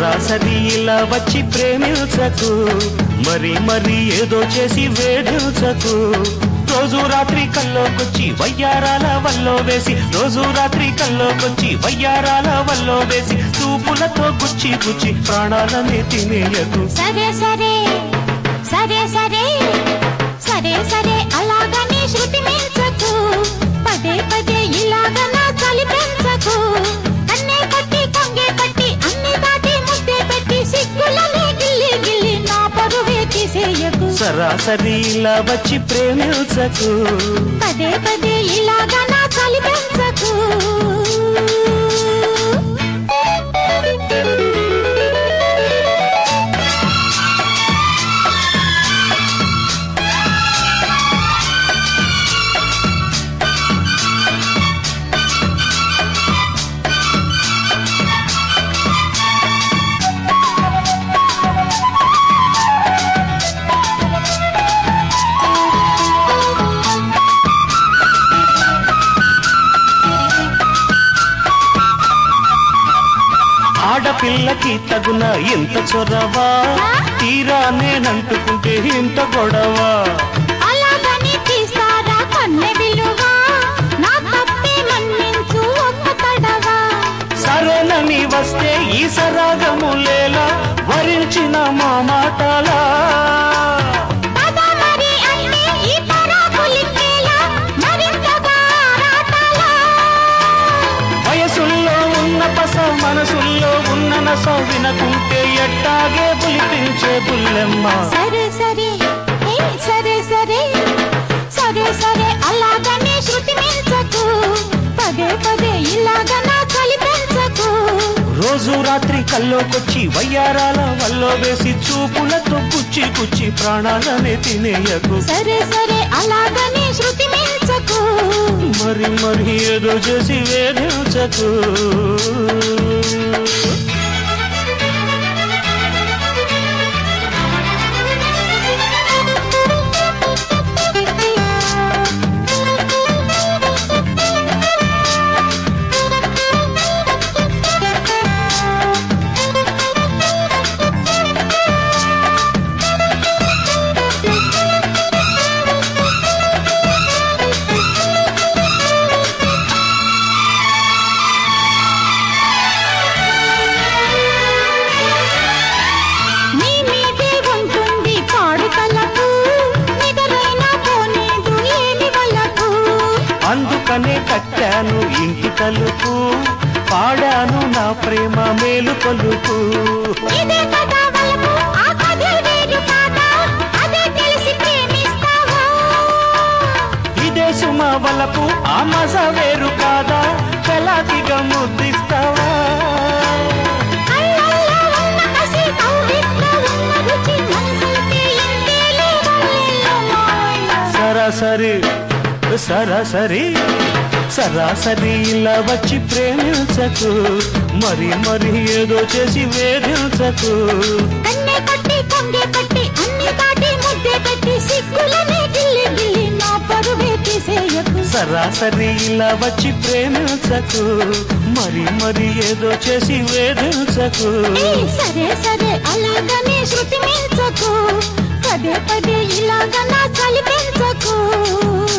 సరాసరి ఇలా వచ్చి ప్రేమించకు మరి మరి ఏదో చేసి వేధించకు రోజు రాత్రి కల్లోకొచ్చి వయ్యారాల వల్లో వేసి రోజు రాత్రి కల్లోకొచ్చి వయ్యారాల వల్లో వేసి చూపులతో గుచ్చి గుచ్చి ప్రాణాలని తినేయకు సరే సరే సరే సరే సరే సరే అలాగని శృతి మించకు పదే పదే ఇలాగ నా చలి పెంచకు కన్నే పట్టి కొంగే పట్టి అన్ని దాటి ముద్దే పెట్టి సిగ్గులని గిల్లి గిల్లి నా పరువే తీసేయకు సరాసరి ఇలా వచ్చి ప్రేమించకు పదే పదే ఇలాగ నా చలి పెంచకు ఆడపిల్లకి తగున ఎంత చొరవా తీరా నేనంటుకుంటే ఇంత గొడవ అలాగని తీస్తారా కన్నె విలువ నా తప్పే మన్నించు ఒక్క తడవా సరేనని వస్తే ఈ సరాగములేలా వరించిన మా మాటలా పద మరి అంటే ఈ పరాకులింకేలా మరింతగా ఆరాటాలా వయసుల్లో ఉన్న పస మనసుల్లో ఉన్న నస వినకుంటే ఎట్టాగే పులిపించే బుల్లెమ్మ సరే సరే ఏ సరే సరే సరే సరే అలాగనే శృతి మించకు పదే పదే ఇలాగ నా చలి పెంచకు రోజు రాత్రి కల్లోకొచ్చి వయ్యారాల వల్లో వేసి చూపులతో కుచ్చి కుచ్చి ప్రాణాలనే తినేయకు సరే సరే అలాగనే శృతి మించకు మరి మరి ఏదో చేసి వేధించకు నీ మీదే ఉంటుంది పాడు తలకు నిదరైన పోనీదు ఏమి వలకు అందుకనే కట్టాను ఇంటి తలుపు పాడాను నా ప్రేమ మేలు కొలుపు ఇదే కదా వలపు ఆ కథే వేరు కాదా అదే తెలిసి ప్రేమిస్తావా ఇదే సుమ వలపు ఆ మజ వేరు కాదా చలాకిగా ముద్దిస్తావా కళ్ళల్లో ఉన్న కసి కౌగిట్లో ఉన్న రుచి మనసులకే ఇంతేలే వల్లెల్లో మాయ. సరాసరి సరాసరి సరాసరి ఇలా వచ్చి ప్రేమించకు మరి మరి ఏదో చేసి వేధించకు కన్నే పట్టి కొంగే పట్టి అన్ని దాటి ముద్దే పెట్టి సిగ్గులనే గిల్లి గిల్లి నా పరువే తీసేయకు సరాసరి ఇలా వచ్చి ప్రేమించకు మరి మరి ఏదో చేసి వేధించకు ఏయ్, సరే సరే అలాగనే శృతి మించకు పదే పదే ఇలాగ నా చలి పెంచకు